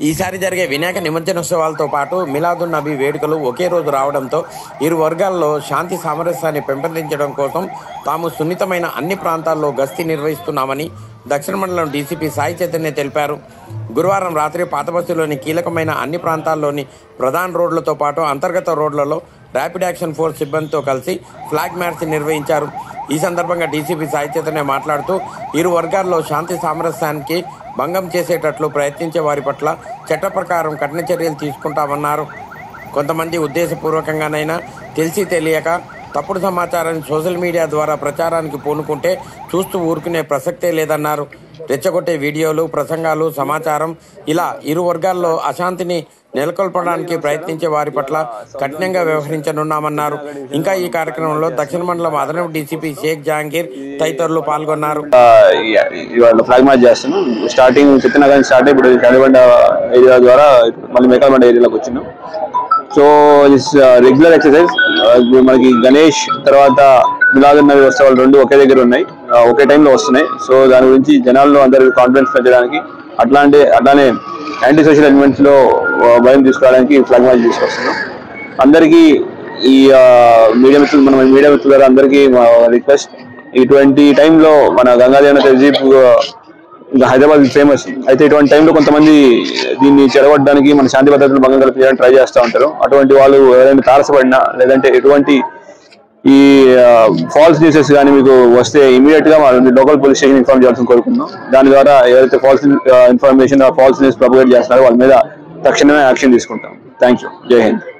ఈసారి జరిగే వినాయక నిమజ్జనోత్సవాలతో పాటు మిలాదున్ నబీ వేడుకలు ఒకే రోజు రావడంతో ఇరు వర్గాల్లో శాంతి సామరస్యాన్ని పెంపొందించడం కోసం తాము సున్నితమైన అన్ని ప్రాంతాల్లో గస్తీ నిర్వహిస్తున్నామని దక్షిణ మండలం డీసీపీ సాయి చైతన్య తెలిపారు గురువారం రాత్రి పాతబస్సులోని కీలకమైన అన్ని ప్రాంతాల్లోని ప్రధాన రోడ్లతో పాటు అంతర్గత రోడ్లలో ర్యాపిడ్ యాక్షన్ ఫోర్స్ సిబ్బందితో కలిసి ఫ్లాగ్ మార్చ్ నిర్వహించారు ఈ సందర్భంగా డీసీపీ సాయి చైతన్య మాట్లాడుతూ ఇరు వర్గాల్లో శాంతి సామరస్యానికి భంగం చేసేటట్లు ప్రయత్నించే వారి పట్ల చట్ట ప్రకారం కఠిన చర్యలు తీసుకుంటామన్నారు కొంతమంది ఉద్దేశపూర్వకంగానైనా తెలిసి తెలియక తప్పుడు సమాచారాన్ని సోషల్ మీడియా ద్వారా ప్రచారానికి పూనుకుంటే చూస్తూ ఊరుకునే ప్రసక్తే లేదన్నారు రెచ్చగొట్టే వీడియోలు ప్రసంగాలు సమాచారం ఇలా ఇరు వర్గాల్లో అశాంతిని నెలకొల్పడానికి ప్రయత్నించే వారి పట్ల కఠినంగా వ్యవహరించనున్నామన్నారు ఇంకా ఈ కార్యక్రమంలో దక్షిణ మండలం అదనపు డీసీపీ షేక్ జహాంగీర్ తదితరులు పాల్గొన్నారు ఆ, ఇ- ఇవాళ ఫ్లాగ్ మార్చ్ చేస్తున్నాం స్టార్టింగ్ చిత్తనగర్ స్టార్ట్ అయ్యి ఇప్పుడు చండబండ ఏరియా ద్వారా మళ్ళీ మేకలబండ ఏరియాలోకి వచ్చినాం సో దిస్ రెగ్యులర్ ఎక్సర్సైజ్ మనకి గణేష్ తర్వాత మిలాదున్ నబీ ఉత్సవాలు రెండు ఒకే దగ్గర ఉన్నాయి ఆ, ఒకే టైంలో వస్తున్నాయి సో దాని గురించి జనాల్లో అందరికి కాన్ఫిడెన్స్ పెంచడానికి అట్లాంటి అట్లానే యాంటీ సోషల్ ఎలిమెంట్స్ లో ఆ, భయం తీసుకురావడానికి ఫ్లాగ్ మార్చ్ తీసుకొస్తున్నాం అందరికీ ఈ మీడియా మిత్రులు మన మీడియా మిత్రుల ద్వారా అందరికీ మా రిక్వెస్ట్ ఇటువంటి టైంలో మన గంగాదేవన తహజీబ్ ఇంకా హైదరాబాద్ ఫేమస్ అయితే ఇటువంటి టైంలో కొంతమంది దీన్ని చెడగొట్టడానికి మన శాంతి భద్రతలు భంగం కల్పించడానికి ట్రై చేస్తూ ఉంటారు అటువంటి వాళ్ళు ఎవరైనా తారసపడినా లేదంటే ఎటువంటి ఈ ఫాల్స్ న్యూసెస్ కానీ మీకు వస్తే ఇమీడియట్ గా మన లోకల్ పోలీస్ స్టేషన్ ఇన్ఫార్మ్ చేయాల్సిన కోరుకుంటున్నాం దాని ద్వారా ఎవరైతే false information false news propagate చేస్తున్నారో వాళ్ళ మీద తక్షణమే యాక్షన్ తీసుకుంటాం థ్యాంక్ యూ జై హింద్